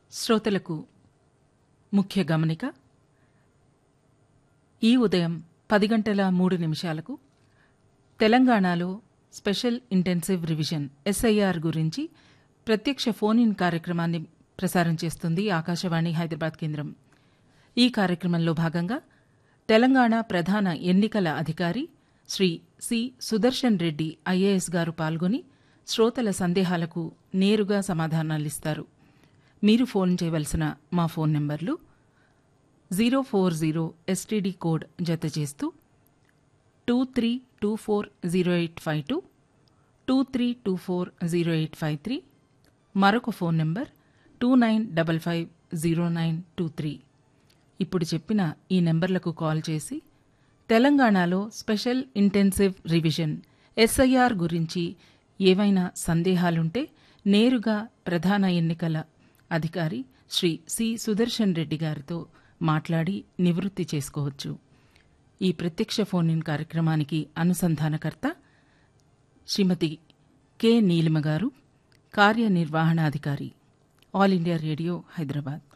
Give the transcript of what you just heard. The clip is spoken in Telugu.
శ్రోతలకు ముఖ్య గమనిక ఈ ఉదయం పది గంటల మూడు నిమిషాలకు తెలంగాణలో స్పెషల్ ఇంటెన్సివ్ రివిజన్ ఎస్ఐఆర్ గురించి ప్రత్యక్ష ఫోన్ ఇన్ కార్యక్రమాన్ని ప్రసారం చేస్తుంది ఆకాశవాణి హైదరాబాద్ కేంద్రం ఈ కార్యక్రమంలో భాగంగా తెలంగాణ ప్రధాన ఎన్నికల అధికారి శ్రీ సి సుదర్శన్ రెడ్డి ఐఏఎస్ గారు పాల్గొని శ్రోతల సందేహాలకు నేరుగా సమాధానాలిస్తారు మీరు ఫోన్ చేయవలసిన మా ఫోన్ నెంబర్లు zero four zero STD code జత చేస్తూ two three two four zero eight five two two three two four zero eight five three మరొక phone number two nine double five zero nine two three ఇప్పుడు చెప్పిన ఈ నెంబర్లకు కాల్ చేసి తెలంగాణలో స్పెషల్ ఇంటెన్సివ్ రివిజన్ ఎస్ఐఆర్ గురించి ఏవైనా సందేహాలుంటే నేరుగా ప్రధాన ఎన్నికల అధికారి శ్రీ సి సుదర్శన్ రెడ్డి గారితో మాట్లాడి నివృత్తి చేసుకోవచ్చు ఈ ప్రత్యక్ష ఫోన్ ఇన్ కార్యక్రమానికి అనుసంధానకర్త శ్రీమతి కె నీలిమ గారు కార్యనిర్వహణాధికారి ఆల్ ఇండియా రేడియో హైదరాబాద్